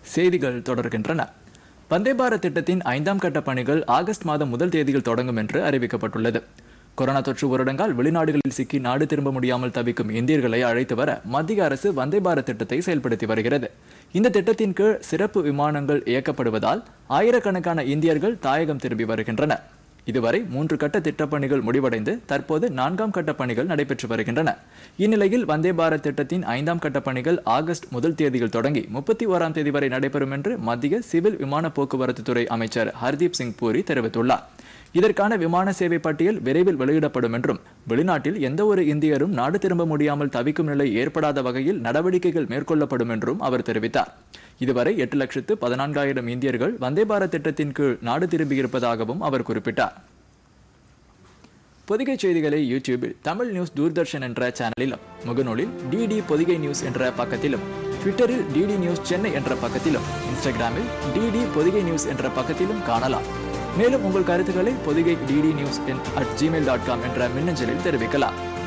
செய்திகள் தொடர்கின்றன வந்தே பாரத் திட்டத்தின் ஐந்தாம் கட்ட பணிகள் ஆகஸ்ட் மாதம் முதல் தேதியில் தொடங்கும் என்று அறிவிக்கப்பட்டுள்ளது கொரோனா தொற்று ஊரடங்கால் வெளிநாடுகளில் சிக்கி நாடு திரும்ப முடியாமல் தவிக்கும் இந்தியர்களை அழைத்து வர மத்திய அரசு வந்தே பாரத் திட்டத்தை செயல்படுத்தி வருகிறது இந்த திட்டத்தின் கீழ் சிறப்பு விமானங்கள் இயக்கப்படுவதால் ஆயிரக்கணக்கான இந்தியர்கள் தாயகம் திரும்பி வருகின்றனர் இதுவரை மூன்று கட்ட திட்டப்பணிகள் முடிவடைந்து தற்போது நான்காம் கட்ட பணிகள் நடைபெற்று வருகின்றன இந்நிலையில் வந்தே பாரத் திட்டத்தின் ஐந்தாம் கட்ட பணிகள் ஆகஸ்ட் முதல் தேதியில் தொடங்கி முப்பத்தி ஓராம் தேதி வரை நடைபெறும் என்று மத்திய சிவில் விமான போக்குவரத்து துறை அமைச்சர் ஹர்தீப் சிங் பூரி தெரிவித்துள்ளார் இதற்கான விமான சேவை பட்டியல் விரைவில் வெளியிடப்படும் என்றும் வெளிநாட்டில் எந்த ஒரு இந்தியரும் நாடு திரும்ப முடியாமல் தவிக்கும் நிலை ஏற்படாத வகையில் நடவடிக்கைகள் மேற்கொள்ளப்படும் என்றும் அவர் தெரிவித்தார் இதுவரை எட்டு லட்சத்து பதினான்காயிரம் இந்தியர்கள் வந்தே பாரத் திட்டத்தின் கீழ் நாடு திரும்பியிருப்பதாகவும் அவர் குறிப்பிட்டார் பொதிகை செய்திகளை யூடியூபில் தமிழ் நியூஸ் தூர்தர்ஷன் என்ற சேனலிலும் முகநூலில் டிடி பொதிகை நியூஸ் என்ற பக்கத்திலும் ட்விட்டரில் டிடி நியூஸ் சென்னை என்ற பக்கத்திலும் இன்ஸ்டாகிராமில் டிடி பொதிகை நியூஸ் என்ற பக்கத்திலும் காணலாம் மேலும் உங்கள் கருத்துக்களை Podhigai DD news at Gmail dot com என்ற மின்னஞ்சலில் தெரிவிக்கலாம்